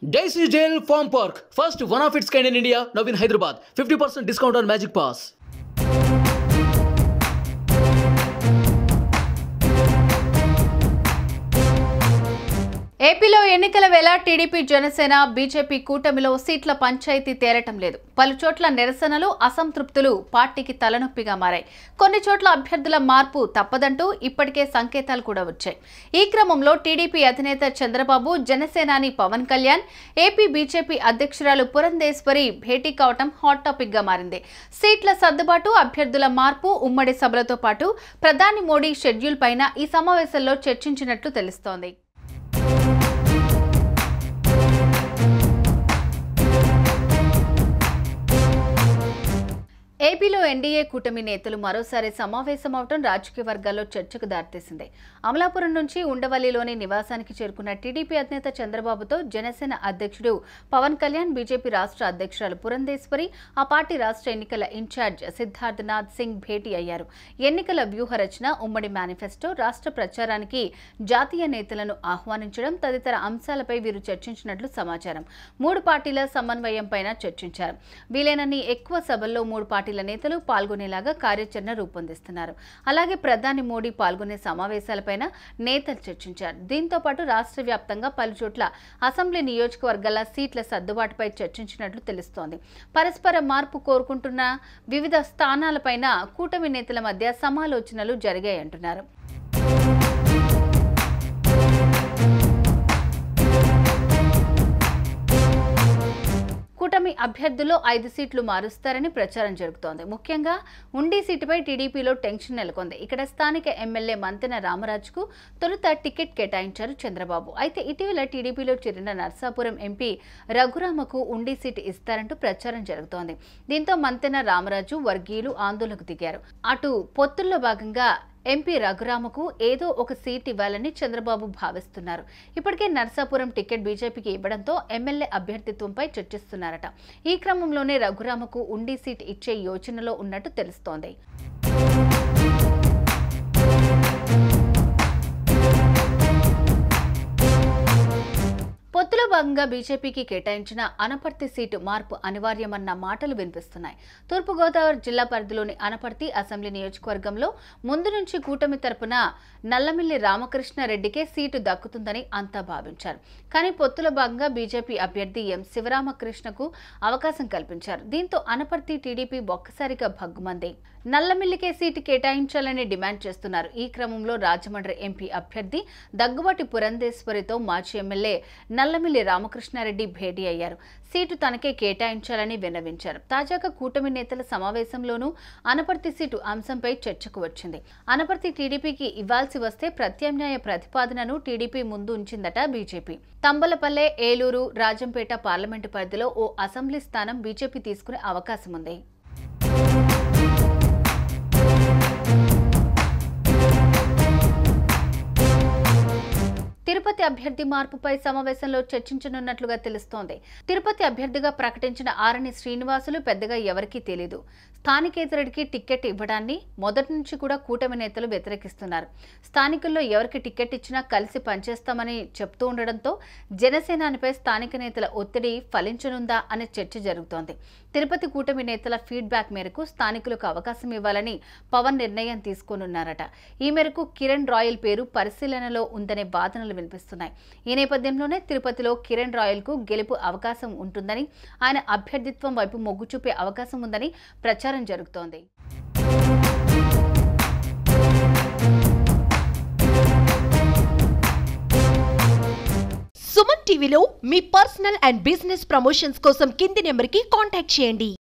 Daisy Jail Farm Park, first one of its kind in India, now in Hyderabad. 50% discount on Magic Pass. ఏపీలో ఎన్నికల వేళ TDP Janasena BJP కూటమిలో సీట్ల పంచాయతీ తేలటం లేదు పలు చోట్ల నిరసనలు అసంతృప్తులు పార్టీకి తలనొప్పిగా మారాయి కొన్ని చోట్ల అభ్యర్థుల మార్పు తప్పదంటూ ఇప్పటికే సంకేతాలు కూడా వచ్చాయి ఈ క్రమంలో టీడీపీ అధినేత చంద్రబాబు జనసేనాని పవన్ కళ్యాణ్ ఏపీ బీజేపీ అధ్యక్షురాలు పురంధేశ్వరి భేటీ కావటం హాట్ టాపిక్ గా మారింది సీట్ల సర్దుబాటు అభ్యర్థుల మార్పు ఉమ్మడి సభలతో పాటు ప్రధాని మోడీ షెడ్యూల్ పైన ఈ సమావేశంలో చర్చించినట్లు తెలుస్తోంది ఏపీలో ఎన్డీఏ కూటమి నేతలు మరోసారి సమావేశమవటం రాజకీయ వర్గాల్లో చర్చకు దారితీసింది అమలాపురం నుంచి ఉండవల్లిలోని నివాసానికి చేరుకున్న టీడీపీ అధినేత చంద్రబాబుతో జనసేన అధ్యక్షుడు పవన్ కళ్యాణ్ బీజేపీ రాష్ట్ర అధ్యక్షురాలు పురంధేశ్వరి ఆ పార్టీ రాష్ట్ర ఎన్నికల ఇన్ఛార్జ్ సిద్ధార్థనాథ్ సింగ్ భేటీ అయ్యారు ఎన్నికల వ్యూహ రచన ఉమ్మడి మేనిఫెస్టో రాష్ట్ర ప్రచారానికి జాతీయ నేతలను ఆహ్వానించడం తదితర అంశాలపై వీరు చర్చించినట్లు సమాచారం మూడు పార్టీల సమన్వయంపైన చర్చించారు వీలైనన్ని ఎక్కువ సభల్లో మూడు పార్టీల నేతలు పాల్గొనేలాగా కార్యాచరణ రూపొందిస్తున్నారు అలాగే ప్రధాని మోడీ పాల్గొనే సమావేశాలపైన నేతలు చర్చించారు దీంతో పాటు రాష్ట్ర వ్యాప్తంగా పలు చోట్ల అసెంబ్లీ నియోజకవర్గాల సీట్ల సర్దుబాటుపై చర్చించినట్లు తెలుస్తోంది పరస్పర మార్పు కోరుకుంటున్న వివిధ స్థానాలపైన కూటమి నేతల మధ్య సమాలోచనలు జరిగాయంటున్నారు కూటమి అభ్యర్థుల్లో ఐదు సీట్లు మారుస్తారని ప్రచారం జరుగుతోంది ముఖ్యంగా ఉండి సీటుపై టీడీపీలో టెన్షన్ నెలకొంది ఇక్కడ స్థానిక ఎమ్మెల్యే మంతెన రామరాజుకు తొలుత టికెట్ కేటాయించారు చంద్రబాబు అయితే ఇటీవల టీడీపీలో చేరిన నర్సాపురం ఎంపీ రఘురామకు ఉండి సీటు ఇస్తారంటూ ప్రచారం జరుగుతోంది దీంతో మంతెన రామరాజు వర్గీయులు ఆందోళనకు దిగారు అటు పొత్తుల్లో భాగంగా ఎంపీ రఘురామకు ఏదో ఒక సీట్ ఇవ్వాలని చంద్రబాబు భావిస్తున్నారు ఇప్పటికే నర్సాపురం టికెట్ బీజేపీకి ఇవ్వడంతో ఎమ్మెల్యే అభ్యర్థిత్వంపై చర్చిస్తున్నారట ఈ క్రమంలోనే రఘురామకు ఉండి సీట్ ఇచ్చే యోచనలో ఉన్నట్టు తెలుస్తోంది పొత్తులో భాగంగా బీజేపీకి కేటాయించిన అనపర్తి సీటు మార్పు అనివార్యమన్న మాటలు వినిపిస్తున్నాయి తూర్పుగోదావరి జిల్లా పరిధిలోని అనపర్తి అసెంబ్లీ నియోజకవర్గంలో ముందు నుంచి కూటమి తరపున నల్లమిల్లి రామకృష్ణారెడ్డికే సీటు దక్కుతుందని అంతా భావించారు కానీ పొత్తులో భాగంగా బీజేపీ అభ్యర్థి ఎం శివరామకృష్ణకు అవకాశం కల్పించారు దీంతో అనపర్తి టీడీపీ ఒక్కసారిగా భగ్గుమంది నల్లమిల్లికే సీటు కేటాయించాలని డిమాండ్ చేస్తున్నారు ఈ క్రమంలో రాజమండ్రి ఎంపీ అభ్యర్థి దగ్గుబాటి పురంధేశ్వరితో మాజీ ఎమ్మెల్యే నల్లమిల్లి రామకృష్ణారెడ్డి భేటీ అయ్యారు సీటు తనకే కేటాయించాలని విన్నవించారు తాజాగా కూటమి నేతల సమావేశంలోనూ అనపర్తి సీటు అంశంపై చర్చకు వచ్చింది అనపర్తి టీడీపీకి ఇవ్వాల్సి వస్తే ప్రత్యామ్నాయ ప్రతిపాదనను టీడీపీ ముందు ఉంచిందట బీజేపీ తంబలపల్లె ఏలూరు రాజంపేట పార్లమెంటు పరిధిలో ఓ అసెంబ్లీ స్థానం బీజేపీ తీసుకునే అవకాశం ఉంది తిరుపతి అభ్యర్థి మార్పుపై సమావేశంలో చర్చించనున్నట్లుగా తెలుస్తోంది తిరుపతి అభ్యర్థిగా ప్రకటించిన ఆరణి శ్రీనివాసులు పెద్దగా ఎవరికీ తెలీదు స్థానికేతరుడికి టికెట్ ఇవ్వడాన్ని మొదటి నుంచి కూడా కూటమి నేతలు వ్యతిరేకిస్తున్నారు స్థానికుల్లో ఎవరికి టికెట్ ఇచ్చినా కలిసి పనిచేస్తామని చెప్తూ ఉండడంతో జనసేనానిపై స్థానిక నేతల ఒత్తిడి ఫలించనుందా అనే చర్చ జరుగుతోంది తిరుపతి కూటమి నేతల ఫీడ్బ్యాక్ మేరకు స్థానికులకు అవకాశం ఇవ్వాలని పవన్ నిర్ణయం తీసుకోనున్నారట ఈ మేరకు కిరణ్ రాయల్ పేరు పరిశీలనలో ఉందనే వాదనలు వినిపిస్తున్నాయి ఈ నేపథ్యంలోనే తిరుపతిలో కిరణ్ రాయల్ కు గెలుపు అవకాశం ఉంటుందని ఆయన అభ్యర్థిత్వం వైపు మొగ్గు చూపే అవకాశం ఉందని ప్రచారం జరుగుతోంది సుమన్ టీవీలో మీ పర్సనల్ అండ్ బిజినెస్ ప్రమోషన్స్ కోసం కింది నెంబర్కి కాంటాక్ట్ చేయండి